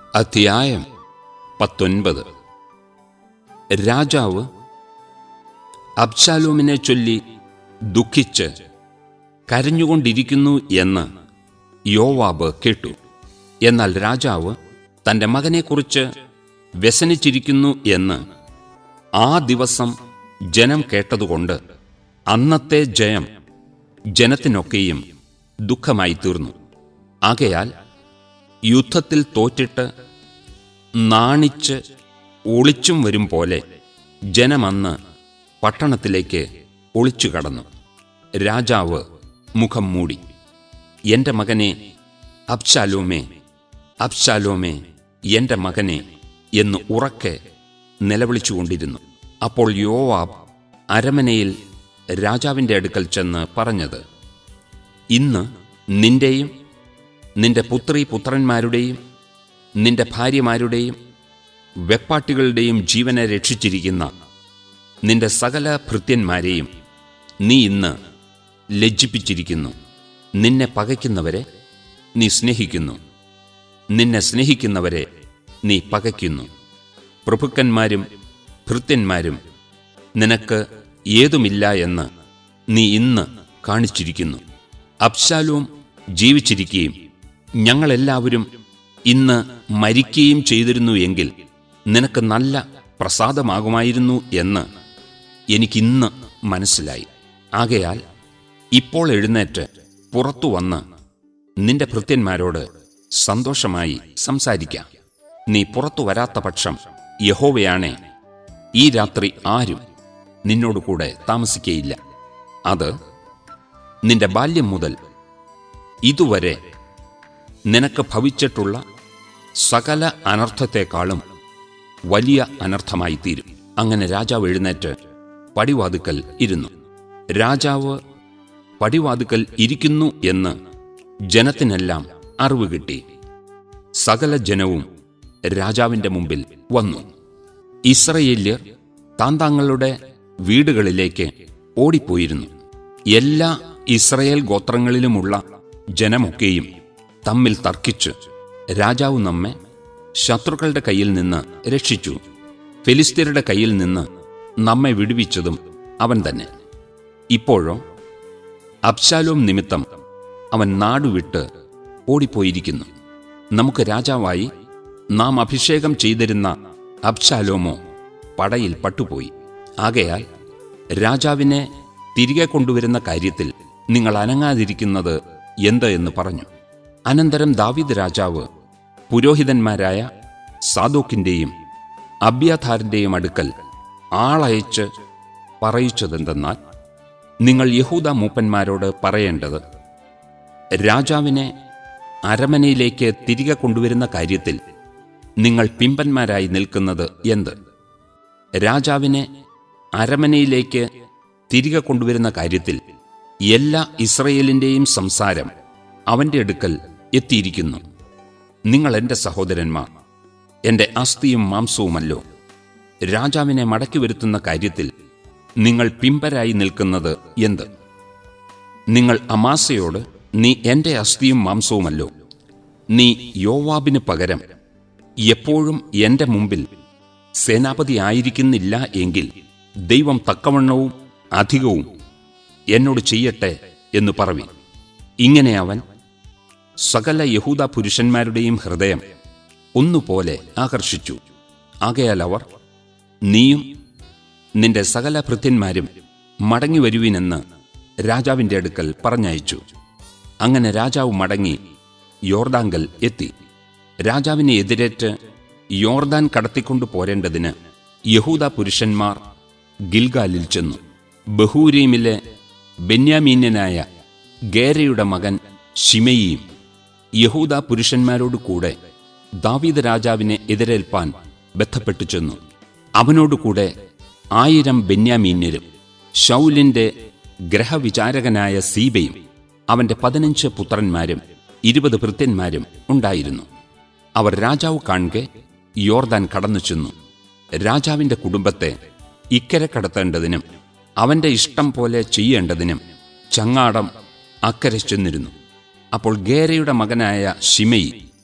അധ്യായം പത്തൊൻപത് രാജാവ് അബ്ശാലോമിനെ ചൊല്ലി ദുഃഖിച്ച് കരഞ്ഞുകൊണ്ടിരിക്കുന്നു എന്ന് യോവാബ് കേട്ടു എന്നാൽ രാജാവ് തന്റെ മകനെക്കുറിച്ച് വ്യസനിച്ചിരിക്കുന്നു എന്ന് ആ ദിവസം ജനം കേട്ടതുകൊണ്ട് അന്നത്തെ ജയം ജനത്തിനൊക്കെയും ദുഃഖമായി തീർന്നു ആകയാൽ യുദ്ധത്തിൽ തോറ്റിട്ട് നാണിച്ച് ഒളിച്ചും വരും പോലെ ജനമന്ന് പട്ടണത്തിലേക്ക് ഒളിച്ചു കടന്നു രാജാവ് മുഖം മൂടി എന്റെ മകനെ അബ്ശാലോമേ അബ്ശാലോമേ എന്റെ മകനെ എന്ന് ഉറക്കെ നിലവിളിച്ചുകൊണ്ടിരുന്നു അപ്പോൾ യോവാബ് അരമനയിൽ രാജാവിന്റെ അടുക്കൽ ചെന്ന് പറഞ്ഞത് ഇന്ന് നിന്റെയും നിന്റെ പുത്രി പുത്രന്മാരുടെയും നിന്റെ ഭാര്യമാരുടെയും വെപ്പാട്ടികളുടെയും ജീവനെ രക്ഷിച്ചിരിക്കുന്ന നിന്റെ സകല ഭൃത്യന്മാരെയും നീ ഇന്ന് ലജ്ജിപ്പിച്ചിരിക്കുന്നു നിന്നെ പകയ്ക്കുന്നവരെ നീ സ്നേഹിക്കുന്നു നിന്നെ സ്നേഹിക്കുന്നവരെ നീ പകയ്ക്കുന്നു പ്രഭുക്കന്മാരും ഭൃത്യന്മാരും നിനക്ക് ഏതുമില്ല എന്ന് നീ ഇന്ന് കാണിച്ചിരിക്കുന്നു അബ്ശാലോം ജീവിച്ചിരിക്കുകയും ഞങ്ങളെല്ലാവരും ഇന്ന് മരിക്കുകയും ചെയ്തിരുന്നു എങ്കിൽ നിനക്ക് നല്ല പ്രസാദമാകുമായിരുന്നു എന്ന് എനിക്കിന്ന് മനസ്സിലായി ആകയാൽ ഇപ്പോൾ എഴുന്നേറ്റ് പുറത്തു വന്ന് നിന്റെ ഭൃത്യന്മാരോട് സന്തോഷമായി സംസാരിക്കാം നീ പുറത്തു വരാത്ത പക്ഷം യഹോവയാണേ ഈ രാത്രി ആരും നിന്നോട് കൂടെ താമസിക്കയില്ല അത് നിന്റെ ബാല്യം മുതൽ ഇതുവരെ നിനക്ക് ഭവിച്ചിട്ടുള്ള സകല അനർത്ഥത്തെക്കാളും വലിയ അനർത്ഥമായി തീരും അങ്ങനെ രാജാവ് എഴുന്നേറ്റ് പടിവാതുക്കൽ ഇരുന്നു രാജാവ് പടിവാതുക്കൽ ഇരിക്കുന്നു എന്ന് ജനത്തിനെല്ലാം അറിവ് കിട്ടി സകല ജനവും രാജാവിന്റെ മുമ്പിൽ വന്നു ഇസ്രയേല്യർ താന്താങ്ങളുടെ വീടുകളിലേക്ക് ഓടിപ്പോയിരുന്നു എല്ലാ ഇസ്രയേൽ ഗോത്രങ്ങളിലുമുള്ള ജനമൊക്കെയും തമ്മിൽ തർക്കിച്ച് രാജാവ് നമ്മെ ശത്രുക്കളുടെ കയ്യിൽ നിന്ന് രക്ഷിച്ചു ഫിലിസ്തീരുടെ കയ്യിൽ നിന്ന് നമ്മെ വിടുവിച്ചതും അവൻ തന്നെ ഇപ്പോഴോ അബ്ശാലോം നിമിത്തം അവൻ നാടുവിട്ട് ഓടിപ്പോയിരിക്കുന്നു നമുക്ക് രാജാവായി നാം അഭിഷേകം ചെയ്തിരുന്ന അബ്ശാലോമോ പടയിൽ പട്ടുപോയി ആകയാൽ രാജാവിനെ തിരികെ കൊണ്ടുവരുന്ന കാര്യത്തിൽ നിങ്ങൾ അനങ്ങാതിരിക്കുന്നത് എന്ത് എന്ന് പറഞ്ഞു അനന്തരം ദാവീദ് രാജാവ് പുരോഹിതന്മാരായ സാദോക്കിന്റെയും അബ്യാഥാറിന്റെയും അടുക്കൽ ആളയച്ച് പറയിച്ചതെന്തെന്നാൽ നിങ്ങൾ യഹൂദ മൂപ്പന്മാരോട് പറയേണ്ടത് രാജാവിനെ അരമനയിലേക്ക് തിരികെ കൊണ്ടുവരുന്ന കാര്യത്തിൽ നിങ്ങൾ പിമ്പന്മാരായി നിൽക്കുന്നത് എന്ത് രാജാവിനെ അരമനയിലേക്ക് തിരികെ കൊണ്ടുവരുന്ന കാര്യത്തിൽ എല്ലാ ഇസ്രയേലിന്റെയും സംസാരം അവന്റെ അടുക്കൽ എത്തിയിരിക്കുന്നു നിങ്ങൾ എന്റെ സഹോദരന്മാർ എന്റെ അസ്ഥിയും മാംസവുമല്ലോ രാജാവിനെ മടക്കി വരുത്തുന്ന കാര്യത്തിൽ നിങ്ങൾ പിമ്പരായി നിൽക്കുന്നത് എന്ത് നിങ്ങൾ അമാസയോട് നീ എന്റെ അസ്ഥിയും മാംസവുമല്ലോ നീ യോവാബിന് പകരം എപ്പോഴും എന്റെ മുമ്പിൽ സേനാപതി ആയിരിക്കുന്നില്ല എങ്കിൽ ദൈവം തക്കവണ്ണവും അധികവും എന്നോട് ചെയ്യട്ടെ എന്ന് പറവി ഇങ്ങനെ അവൻ സകല യഹൂദ പുരുഷന്മാരുടെയും ഹൃദയം ഒന്നുപോലെ ആകർഷിച്ചു ആകയാൽ അവർ നീയും നിന്റെ സകല ഭൃത്യന്മാരും മടങ്ങി വരുവിനെന്ന് രാജാവിന്റെ അടുക്കൽ പറഞ്ഞയച്ചു അങ്ങനെ രാജാവ് മടങ്ങി യോർദാങ്കൽ എത്തി രാജാവിനെ എതിരേറ്റ് യോർദാൻ കടത്തിക്കൊണ്ടു പോരേണ്ടതിന് യഹൂദ പുരുഷന്മാർ ഗിൽഗാലിൽ ചെന്നു ബഹൂരീമിലെ ബെന്യാമീന്യനായ ഗേരയുടെ മകൻ ഷിമയിയും യഹൂദ പുരുഷന്മാരോട് കൂടെ ദാവീദ് രാജാവിനെ എതിരേൽപ്പാൻ ബന്ധപ്പെട്ടു ചെന്നു അവനോടുകൂടെ ആയിരം ബെന്യാമീന്യരും ഷൗലിന്റെ ഗ്രഹവിചാരകനായ സീബയും അവന്റെ പതിനഞ്ച് പുത്രന്മാരും ഇരുപത് ഭൃത്യന്മാരും ഉണ്ടായിരുന്നു അവർ രാജാവ് കാണെ യോർദാൻ കടന്നു ചെന്നു രാജാവിന്റെ കുടുംബത്തെ ഇക്കരെ കടത്തേണ്ടതിനും അവന്റെ ഇഷ്ടം പോലെ ചെയ്യേണ്ടതിനും ചങ്ങാടം അക്കരെ ചെന്നിരുന്നു അപ്പോൾ ഗേരയുടെ മകനായ ഷിമയി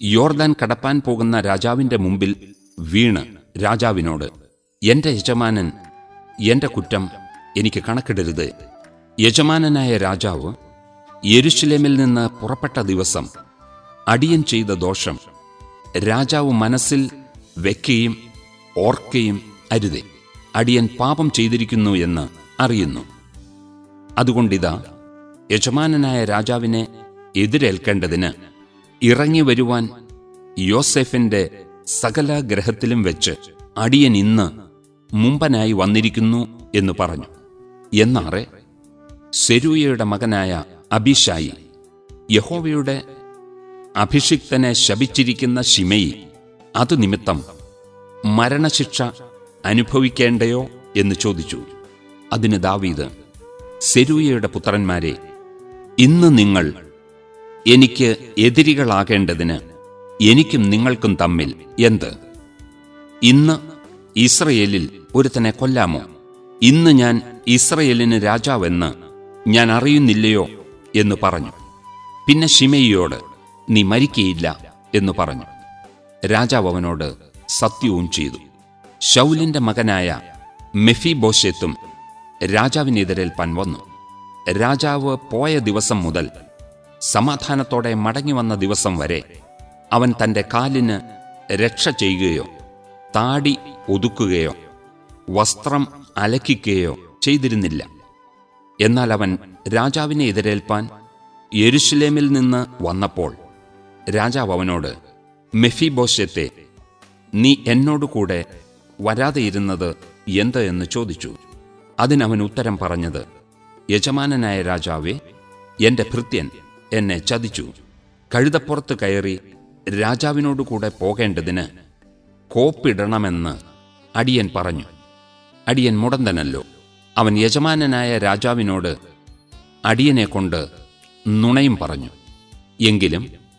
യോർദാൻ കടപ്പാൻ പോകുന്ന രാജാവിന്റെ മുമ്പിൽ വീണ് രാജാവിനോട് എന്റെ യജമാനൻ എന്റെ കുറ്റം എനിക്ക് കണക്കിടരുത് യജമാനനായ രാജാവ് യെരുശലേമിൽ നിന്ന് പുറപ്പെട്ട ദിവസം അടിയൻ ചെയ്ത ദോഷം രാജാവ് മനസ്സിൽ വെക്കുകയും ഓർക്കുകയും അരുതേ അടിയൻ പാപം ചെയ്തിരിക്കുന്നു എന്ന് അറിയുന്നു അതുകൊണ്ടിതാ യജമാനനായ രാജാവിനെ എതിരേൽക്കേണ്ടതിന് ഇറങ്ങി വരുവാൻ യോസെഫിന്റെ സകല ഗ്രഹത്തിലും വെച്ച് അടിയൻ ഇന്ന് മുമ്പനായി വന്നിരിക്കുന്നു എന്ന് പറഞ്ഞു എന്നാറെ സെരൂയയുടെ മകനായ അഭിഷായി യഹോവയുടെ അഭിഷിക്തനെ ശപിച്ചിരിക്കുന്ന ശിമയി അത് നിമിത്തം മരണശിക്ഷ അനുഭവിക്കേണ്ടയോ എന്ന് ചോദിച്ചു അതിന് ദാവീദ് സെരൂയയുടെ പുത്രന്മാരെ ഇന്ന് നിങ്ങൾ എനിക്ക് എതിരികളാകേണ്ടതിന് എനിക്കും നിങ്ങൾക്കും തമ്മിൽ എന്ത് ഇന്ന് ഇസ്രയേലിൽ ഒരുത്തനെ കൊല്ലാമോ ഇന്ന് ഞാൻ ഇസ്രയേലിന് രാജാവെന്ന് ഞാൻ അറിയുന്നില്ലയോ എന്ന് പറഞ്ഞു പിന്നെ ഷിമയിയോട് നീ മരിക്കയില്ല എന്ന് പറഞ്ഞു രാജാവ് അവനോട് സത്യവും ചെയ്തു ശൗലിന്റെ മകനായ മെഫിബോഷെത്തും രാജാവിനെതിരേൽപ്പാൻ വന്നു രാജാവ് പോയ ദിവസം മുതൽ സമാധാനത്തോടെ മടങ്ങി വന്ന ദിവസം വരെ അവൻ തന്റെ കാലിന് രക്ഷ ചെയ്യുകയോ താടി ഒതുക്കുകയോ വസ്ത്രം അലക്കിക്കുകയോ ചെയ്തിരുന്നില്ല എന്നാൽ അവൻ രാജാവിനെ എതിരേൽപ്പാൻ യെരുഷലേമിൽ നിന്ന് വന്നപ്പോൾ രാജാവ് അവനോട് മെഫിബോഷത്തെ നീ എന്നോടുകൂടെ വരാതെയിരുന്നത് എന്ത് എന്ന് ചോദിച്ചു അതിനവൻ ഉത്തരം പറഞ്ഞത് യജമാനനായ രാജാവേ എന്റെ ഭൃത്യൻ എന്നെ ചതിച്ചു കഴുതപ്പുറത്ത് കയറി രാജാവിനോടുകൂടെ പോകേണ്ടതിന് കോപ്പിടണമെന്ന് അടിയൻ പറഞ്ഞു അടിയൻ മുടന്തനല്ലോ അവൻ യജമാനനായ രാജാവിനോട് അടിയനെ കൊണ്ട് നുണയും പറഞ്ഞു എങ്കിലും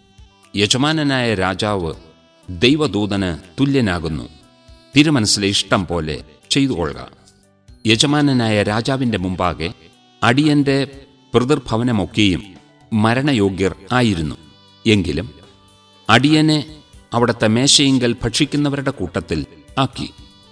യജമാനനായ രാജാവ് ദൈവദൂതന് തുല്യനാകുന്നു തിരുമനസ്സിലെ ഇഷ്ടം പോലെ ചെയ്തുകൊള്ളുക യജമാനനായ രാജാവിന്റെ മുമ്പാകെ അടിയന്റെ പിതൃഭവനമൊക്കെയും മരണയോഗ്യർ ആയിരുന്നു എങ്കിലും അടിയനെ അവിടുത്തെ മേശയിങ്കൽ ഭക്ഷിക്കുന്നവരുടെ കൂട്ടത്തിൽ ആക്കി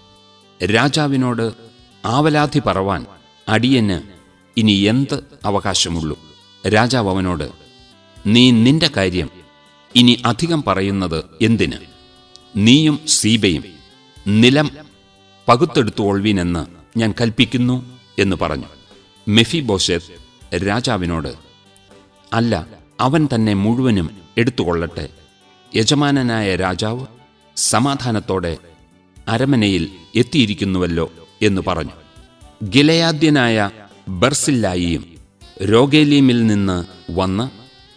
രാജാവിനോട് ആവലാധി പറവാൻ അടിയന് ഇനി എന്ത് അവകാശമുള്ളൂ രാജാവ് അവനോട് നീ നിന്റെ കാര്യം ഇനി അധികം പറയുന്നത് എന്തിന് നീയും സീബയും നിലം പകുത്തെടുത്തുകൊള്ളുവീനെന്ന് ഞാൻ കൽപ്പിക്കുന്നു എന്ന് പറഞ്ഞു മെഫിബോഷെത്ത് രാജാവിനോട് അല്ല അവൻ തന്നെ മുഴുവനും എടുത്തുകൊള്ളട്ടെ യജമാനനായ രാജാവ് സമാധാനത്തോടെ അരമനയിൽ എത്തിയിരിക്കുന്നുവല്ലോ എന്ന് പറഞ്ഞു ഗിലയാദ്യനായ ബർസില്ലായിയും രോഗേലീമിൽ നിന്ന് വന്ന്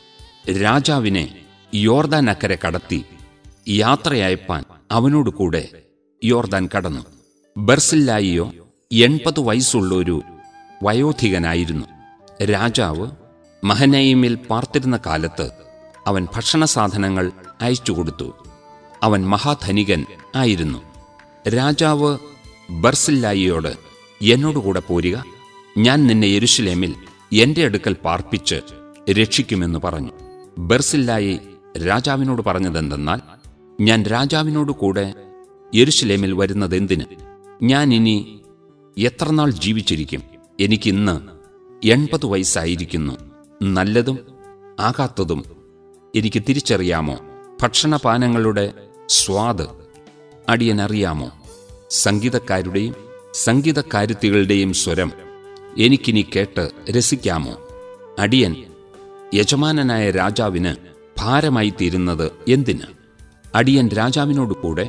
രാജാവിനെ യോർദാൻ അക്കരെ കടത്തി യാത്രയയപ്പാൻ അവനോട് കൂടെ യോർദാൻ കടന്നു ബർസില്ലായിയോ എൺപത് വയസ്സുള്ളൊരു വയോധികനായിരുന്നു രാജാവ് മഹനയിമിൽ പാർത്തിരുന്ന കാലത്ത് അവൻ ഭക്ഷണ സാധനങ്ങൾ അയച്ചു കൊടുത്തു അവൻ മഹാധനികൻ ആയിരുന്നു രാജാവ് ബർസില്ലായിയോട് എന്നോടുകൂടെ പോരുക ഞാൻ നിന്നെ യെരുഷലേമിൽ എന്റെ അടുക്കൽ പാർപ്പിച്ച് രക്ഷിക്കുമെന്ന് പറഞ്ഞു ബർസില്ലായി രാജാവിനോട് പറഞ്ഞതെന്തെന്നാൽ ഞാൻ രാജാവിനോട് കൂടെ യെരുഷലേമിൽ വരുന്നതെന്തിന് ഞാൻ ഇനി എത്രനാൾ ജീവിച്ചിരിക്കും എനിക്കിന്ന് എൺപത് വയസ്സായിരിക്കുന്നു നല്ലതും ആകാത്തതും എനിക്ക് തിരിച്ചറിയാമോ ഭക്ഷണപാനങ്ങളുടെ സ്വാദ് അടിയനറിയാമോ സംഗീതക്കാരുടെയും സംഗീതക്കാരുത്തികളുടെയും സ്വരം എനിക്കിനി കേട്ട് രസിക്കാമോ അടിയൻ യജമാനനായ രാജാവിന് ഭാരമായി തീരുന്നത് എന്തിന് അടിയൻ രാജാവിനോട് കൂടെ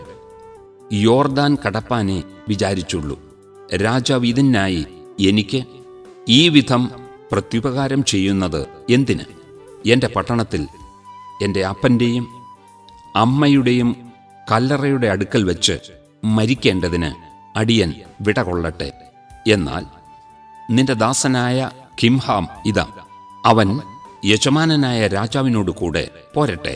യോർദാൻ കടപ്പാനെ വിചാരിച്ചുള്ളൂ രാജാവ് ഇതിനായി എനിക്ക് ഈ വിധം പ്രത്യുപകാരം ചെയ്യുന്നത് എന്തിന് എന്റെ പട്ടണത്തിൽ എന്റെ അപ്പന്റെയും അമ്മയുടെയും കല്ലറയുടെ അടുക്കൽ വെച്ച് മരിക്കേണ്ടതിന് അടിയൻ വിടകൊള്ളട്ടെ എന്നാൽ നിന്റെ ദാസനായ കിംഹാം ഇതാ അവൻ യജമാനനായ രാജാവിനോട് കൂടെ പോരട്ടെ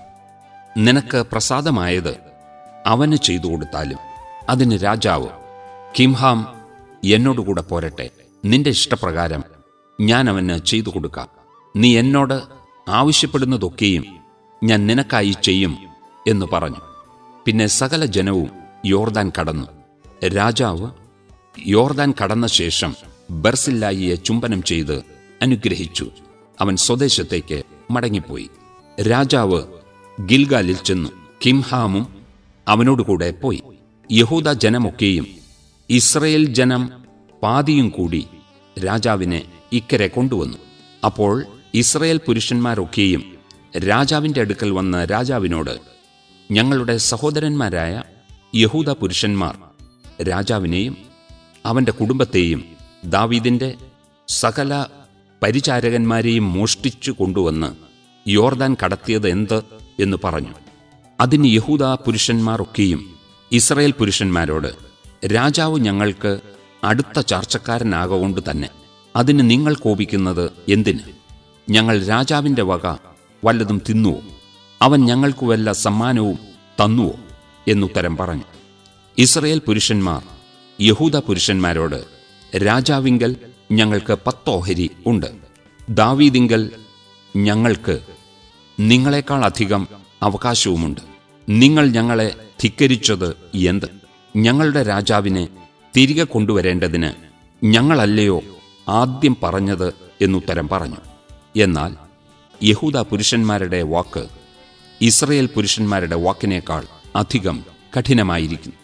നിനക്ക് പ്രസാദമായത് അവന് ചെയ്തു കൊടുത്താലും അതിന് രാജാവ് കിംഹാം എന്നോടുകൂടെ പോരട്ടെ നിന്റെ ഇഷ്ടപ്രകാരം ഞാൻ അവന് ചെയ്തു കൊടുക്കാം നീ എന്നോട് ആവശ്യപ്പെടുന്നതൊക്കെയും ഞാൻ നിനക്കായി ചെയ്യും എന്ന് പറഞ്ഞു പിന്നെ സകല ജനവും യോർദാൻ കടന്നു രാജാവ് യോർദാൻ കടന്ന ശേഷം ബർസില്ലായിയെ ചുംബനം ചെയ്ത് അനുഗ്രഹിച്ചു അവൻ സ്വദേശത്തേക്ക് മടങ്ങിപ്പോയി രാജാവ് ഗിൽഗാലിൽ ചെന്നു കിംഹാമും അവനോടുകൂടെ പോയി യഹൂദ ജനമൊക്കെയും ഇസ്രയേൽ ജനം പാതിയും കൂടി രാജാവിനെ ഇക്കരെ കൊണ്ടുവന്നു അപ്പോൾ ഇസ്രയേൽ പുരുഷന്മാരൊക്കെയും രാജാവിന്റെ അടുക്കൽ വന്ന് രാജാവിനോട് ഞങ്ങളുടെ സഹോദരന്മാരായ യഹൂദ പുരുഷന്മാർ രാജാവിനെയും അവന്റെ കുടുംബത്തെയും ദാവീദിന്റെ സകല പരിചാരകന്മാരെയും മോഷ്ടിച്ചു കൊണ്ടുവന്ന് യോർദാൻ കടത്തിയത് എന്ത് എന്ന് പറഞ്ഞു അതിന് യഹൂദ പുരുഷന്മാരൊക്കെയും ഇസ്രയേൽ പുരുഷന്മാരോട് രാജാവ് ഞങ്ങൾക്ക് അടുത്ത ചാർച്ചക്കാരനാകൊണ്ട് തന്നെ അതിന് നിങ്ങൾ കോപിക്കുന്നത് എന്തിന് ഞങ്ങൾ രാജാവിന്റെ വക വല്ലതും തിന്നുവോ അവൻ ഞങ്ങൾക്ക് വല്ല സമ്മാനവും തന്നുവോ എന്നുത്തരം പറഞ്ഞു ഇസ്രയേൽ പുരുഷന്മാർ യഹൂദ പുരുഷന്മാരോട് രാജാവിങ്കൽ ഞങ്ങൾക്ക് പത്തോഹരി ഉണ്ട് ദാവീദിങ്കൽ ഞങ്ങൾക്ക് നിങ്ങളെക്കാൾ അധികം അവകാശവുമുണ്ട് നിങ്ങൾ ഞങ്ങളെ ധിക്കരിച്ചത് എന്ത് ഞങ്ങളുടെ രാജാവിനെ തിരികെ കൊണ്ടുവരേണ്ടതിന് ഞങ്ങളല്ലയോ ആദ്യം പറഞ്ഞത് എന്നുത്തരം പറഞ്ഞു എന്നാൽ യഹൂദ പുരുഷന്മാരുടെ വാക്ക് ഇസ്രയേൽ പുരുഷന്മാരുടെ വാക്കിനേക്കാൾ അധികം കഠിനമായിരിക്കുന്നു